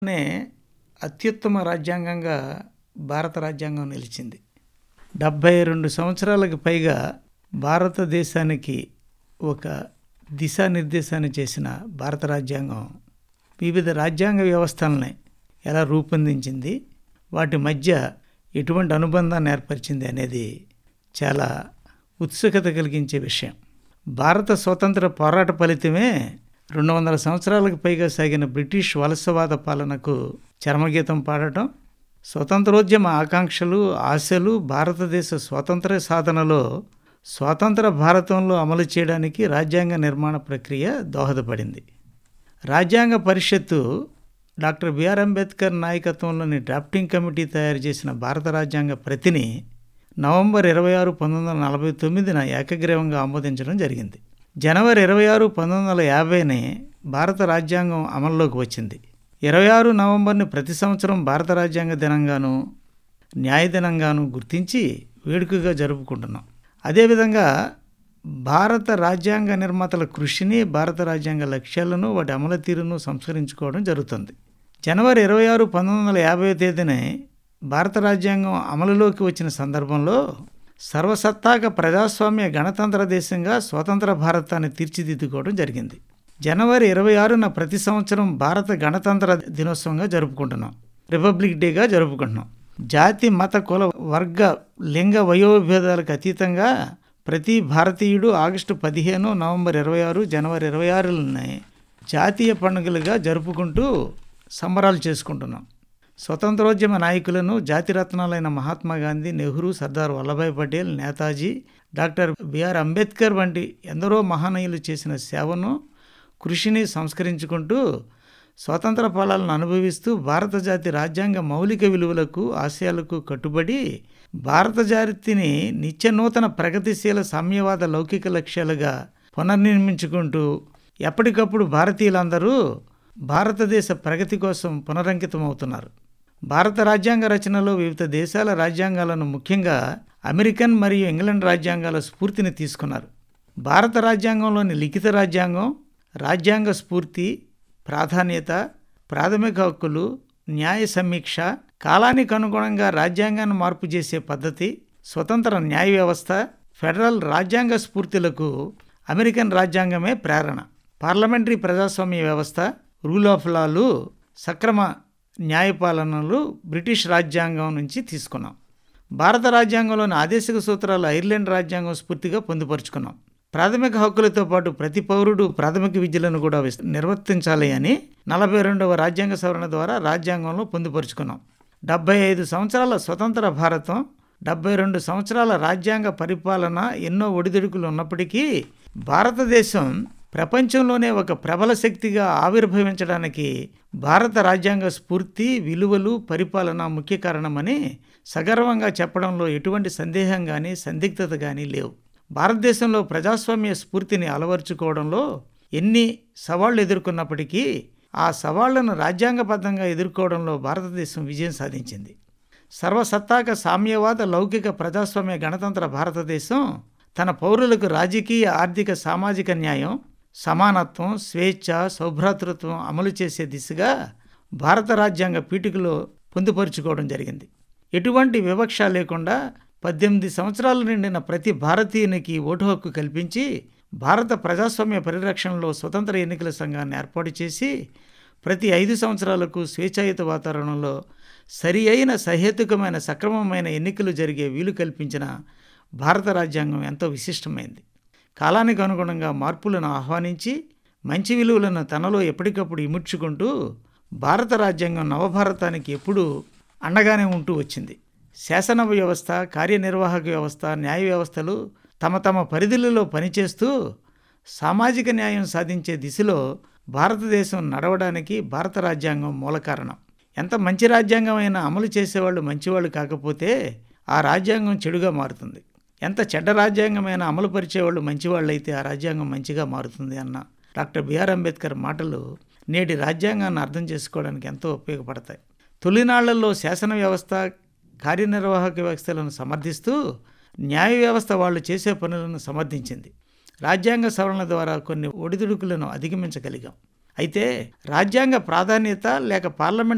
నే అత్యుత్తమ రాజ్యాంగంగా భారత రాజ్యాంగం నిలిచింది డెబ్భై రెండు సంవత్సరాలకు పైగా భారతదేశానికి ఒక దిశానిర్దేశాన్ని చేసిన భారత రాజ్యాంగం వివిధ రాజ్యాంగ వ్యవస్థలని ఎలా రూపొందించింది వాటి మధ్య ఎటువంటి అనుబంధాన్ని ఏర్పరిచింది అనేది చాలా ఉత్సుకత కలిగించే విషయం భారత స్వతంత్ర పోరాట ఫలితమే రెండు వందల సంవత్సరాలకు పైగా సాగిన బ్రిటిష్ వలసవాద పాలనకు చరమగీతం పాడటం స్వతంత్రోద్యమ ఆకాంక్షలు ఆశలు భారతదేశ స్వాతంత్ర సాధనలో స్వాతంత్ర భారతంలో అమలు చేయడానికి రాజ్యాంగ నిర్మాణ ప్రక్రియ దోహదపడింది రాజ్యాంగ పరిషత్తు డాక్టర్ బిఆర్ అంబేద్కర్ నాయకత్వంలోని డ్రాఫ్టింగ్ కమిటీ తయారు చేసిన భారత రాజ్యాంగ ప్రతిని నవంబర్ ఇరవై ఆరు పంతొమ్మిది వందల నలభై తొమ్మిదిన ఏకగ్రీవంగా ఆమోదించడం జరిగింది జనవరి ఇరవై ఆరు పంతొమ్మిది వందల యాభైని భారత రాజ్యాంగం అమల్లోకి వచ్చింది ఇరవై ఆరు నవంబర్ని ప్రతి సంవత్సరం భారత రాజ్యాంగ దినంగాను న్యాయ దినంగాను గుర్తించి వేడుకగా జరుపుకుంటున్నాం అదేవిధంగా భారత రాజ్యాంగ నిర్మాతల కృషిని భారత రాజ్యాంగ లక్ష్యాలను వాటి అమలు తీరును సంస్కరించుకోవడం జరుగుతుంది జనవరి ఇరవై ఆరు పంతొమ్మిది వందల యాభై తేదీన భారత రాజ్యాంగం అమలులోకి వచ్చిన సందర్భంలో సర్వసత్తాక ప్రజాస్వామ్య గణతంత్ర దేశంగా స్వతంత్ర భారతాన్ని తీర్చిదిద్దుకోవడం జరిగింది జనవరి ఇరవై ఆరున ప్రతి సంవత్సరం భారత గణతంత్ర దినోత్సవంగా జరుపుకుంటున్నాం రిపబ్లిక్ డేగా జరుపుకుంటున్నాం జాతి మత కుల వర్గ లింగ వయోభేదాలకు అతీతంగా ప్రతి భారతీయుడు ఆగస్టు పదిహేను నవంబర్ ఇరవై ఆరు జనవరి ఇరవై ఆరులని జాతీయ పండుగలుగా జరుపుకుంటూ సంబరాలు చేసుకుంటున్నాం స్వతంత్రోద్యమ నాయకులను జాతిరత్నాలైన మహాత్మా గాంధీ నెహ్రూ సర్దార్ వల్లభాయ్ పటేల్ నేతాజీ డాక్టర్ బిఆర్ అంబేద్కర్ వంటి ఎందరో మహనీయులు చేసిన సేవను కృషిని సంస్కరించుకుంటూ స్వాతంత్ర ఫలాలను అనుభవిస్తూ భారత జాతి రాజ్యాంగ మౌలిక విలువలకు ఆశయాలకు కట్టుబడి భారత జాతిని నిత్య నూతన ప్రగతిశీల సామ్యవాద లౌకిక లక్ష్యాలుగా పునర్నిర్మించుకుంటూ ఎప్పటికప్పుడు భారతీయులందరూ భారతదేశ ప్రగతి కోసం పునరంకితమవుతున్నారు భారత రాజ్యాంగ రచనలో వివిధ దేశాల రాజ్యాంగాలను ముఖ్యంగా అమెరికన్ మరియు ఇంగ్లాండ్ రాజ్యాంగాల స్ఫూర్తిని తీసుకున్నారు భారత రాజ్యాంగంలోని లిఖిత రాజ్యాంగం రాజ్యాంగ స్ఫూర్తి ప్రాధాన్యత ప్రాథమిక హక్కులు న్యాయ సమీక్ష కాలానికి అనుగుణంగా రాజ్యాంగాన్ని మార్పు చేసే పద్ధతి స్వతంత్ర న్యాయ వ్యవస్థ ఫెడరల్ రాజ్యాంగ స్ఫూర్తులకు అమెరికన్ రాజ్యాంగమే ప్రేరణ పార్లమెంటరీ ప్రజాస్వామ్య వ్యవస్థ రూల్ ఆఫ్ లాలు సక్రమ న్యాయపాలనలు బ్రిటిష్ రాజ్యాంగం నుంచి తీసుకున్నాం భారత రాజ్యాంగంలోని ఆదేశిక సూత్రాలు ఐర్లాండ్ రాజ్యాంగం స్ఫూర్తిగా పొందుపరుచుకున్నాం ప్రాథమిక హక్కులతో పాటు ప్రతి పౌరుడు ప్రాథమిక విద్యలను కూడా నిర్వర్తించాలి అని నలభై రెండవ రాజ్యాంగ సవరణ ద్వారా రాజ్యాంగంలో పొందుపరుచుకున్నాం డెబ్బై ఐదు సంవత్సరాల స్వతంత్ర భారతం డెబ్బై రెండు సంవత్సరాల రాజ్యాంగ పరిపాలన ఎన్నో ఒడిదుడుకులు ఉన్నప్పటికీ భారతదేశం ప్రపంచంలోనే ఒక ప్రబల శక్తిగా ఆవిర్భవించడానికి భారత రాజ్యాంగ స్ఫూర్తి విలువలు పరిపాలన ముఖ్య కారణమని సగర్వంగా చెప్పడంలో ఎటువంటి సందేహం కానీ సందిగ్ధత కానీ లేవు భారతదేశంలో ప్రజాస్వామ్య స్ఫూర్తిని అలవర్చుకోవడంలో ఎన్ని సవాళ్లు ఎదుర్కొన్నప్పటికీ ఆ సవాళ్లను రాజ్యాంగబద్ధంగా ఎదుర్కోవడంలో భారతదేశం విజయం సాధించింది సర్వసత్తాక సామ్యవాద లౌకిక ప్రజాస్వామ్య గణతంత్ర భారతదేశం తన పౌరులకు రాజకీయ ఆర్థిక సామాజిక న్యాయం సమానత్వం స్వేచ్ఛ సౌభ్రాతృత్వం అమలు చేసే దిశగా భారత రాజ్యాంగ పీఠికలో పొందుపరుచుకోవడం జరిగింది ఎటువంటి వివక్ష లేకుండా పద్దెనిమిది సంవత్సరాలు నిండిన ప్రతి భారతీయునికి ఓటు హక్కు కల్పించి భారత ప్రజాస్వామ్య పరిరక్షణలో స్వతంత్ర ఎన్నికల సంఘాన్ని ఏర్పాటు చేసి ప్రతి ఐదు సంవత్సరాలకు స్వేచ్ఛాయుత వాతావరణంలో సరి అయిన సహేతుకమైన సక్రమమైన ఎన్నికలు జరిగే వీలు కల్పించిన భారత రాజ్యాంగం ఎంతో విశిష్టమైంది కాలానికి అనుగుణంగా మార్పులను ఆహ్వానించి మంచి విలువలను తనలో ఎప్పటికప్పుడు ఇముడ్చుకుంటూ భారత రాజ్యాంగం నవభారతానికి ఎప్పుడూ అండగానే ఉంటూ వచ్చింది శాసన వ్యవస్థ కార్యనిర్వాహక వ్యవస్థ న్యాయ వ్యవస్థలు తమ తమ పరిధులలో పనిచేస్తూ సామాజిక న్యాయం సాధించే దిశలో భారతదేశం నడవడానికి భారత రాజ్యాంగం మూల కారణం ఎంత మంచి రాజ్యాంగం అయినా అమలు చేసేవాళ్ళు మంచివాళ్ళు కాకపోతే ఆ రాజ్యాంగం చెడుగా మారుతుంది ఎంత చెడ్డ రాజ్యాంగమైనా అమలు పరిచేవాళ్ళు మంచివాళ్ళు అయితే ఆ రాజ్యాంగం మంచిగా మారుతుంది అన్న డాక్టర్ బిఆర్ అంబేద్కర్ మాటలు నేటి రాజ్యాంగాన్ని అర్థం చేసుకోవడానికి ఎంతో ఉపయోగపడతాయి తొలినాళ్లలో శాసన వ్యవస్థ కార్యనిర్వాహక వ్యవస్థలను సమర్థిస్తూ న్యాయ వ్యవస్థ వాళ్ళు చేసే పనులను సమర్థించింది రాజ్యాంగ సవరణ ద్వారా కొన్ని ఒడిదుడుకులను అధిగమించగలిగాం అయితే రాజ్యాంగ ప్రాధాన్యత లేక పార్లమెంట్